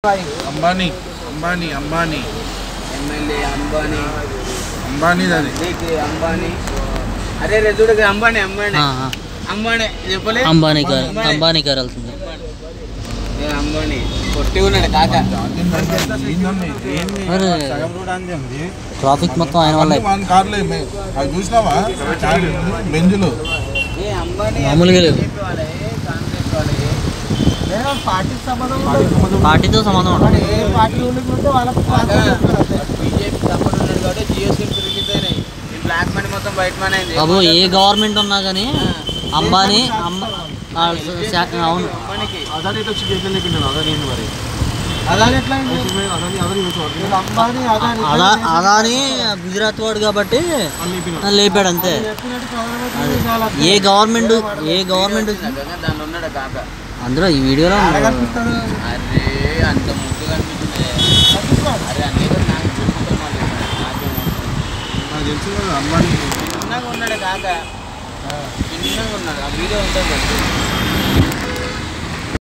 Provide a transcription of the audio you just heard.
Ambani Ambani Ambani MLA Ambani Ambani అది నీకు అంబానీ అరే రే చూడు ఇక్కడ అంబానీ అంబానీ ఆ, ఆ. అంబానీ చెప్పలే అంబానీ గారు అంబానీ గారు వెళ్తుంది ఏ అంబానీ కొట్టి ఉన్నాడు కాక అరే ట్రాఫిక్ మొత్తం ఆయన వల్ల మన కార్లే అవి చూసినావా బెంజులు ఏ అంబానీ మామూలుగా లేవు. చెప్పేవాడే, కాంగ్రెస్ వాడే. పార్టీకి సంబంధం ఉండదు. పార్టీతో సంబంధం ఉండదు ఏ పార్టీ వాళ్ళకి ఉంటే వాళ్ళకు కాగా బీజేపీ సపోర్ట్ ఉన్నాడు కాబట్టి జియో సిమ్ రిలీజ్ అయినాయి ఈ బ్లాక్ మనీ మొత్తం బయట మనీ అయింది బాబు ఏ గవర్నమెంట్ ఉన్నా కానీ అంబానీ అంబ ఆ, శా- అవును అంబానీకి అదాని ఎట్లా చికెన్ లేకుండా అదాని ఏంటి మరి అదాని ఎట్లా అదాని అదాని అంబానీ అదాని అదా అదాని గుజరాత్ వాడు కాబట్టి ఆ, లేపాడు అంతే అదే. ఏ గవర్నమెంట్ ఏ గవర్నమెంట్ కాగా దానిలో ఉన్నాడు కాక అందులో ఈ వీడియోలో ఉంది. అరే అంత ముద్దు కనిపిస్తుంది అరే అన్నీ కూడా నాకు చూసుకుంటాను మళ్ళీ నాకేమో నాకు తెలుసు కదా అంబానీ చిన్నగా ఉన్నాడు కాక చిన్నగా ఉన్నాడు ఆ వీడియో ఉంటుంది కదా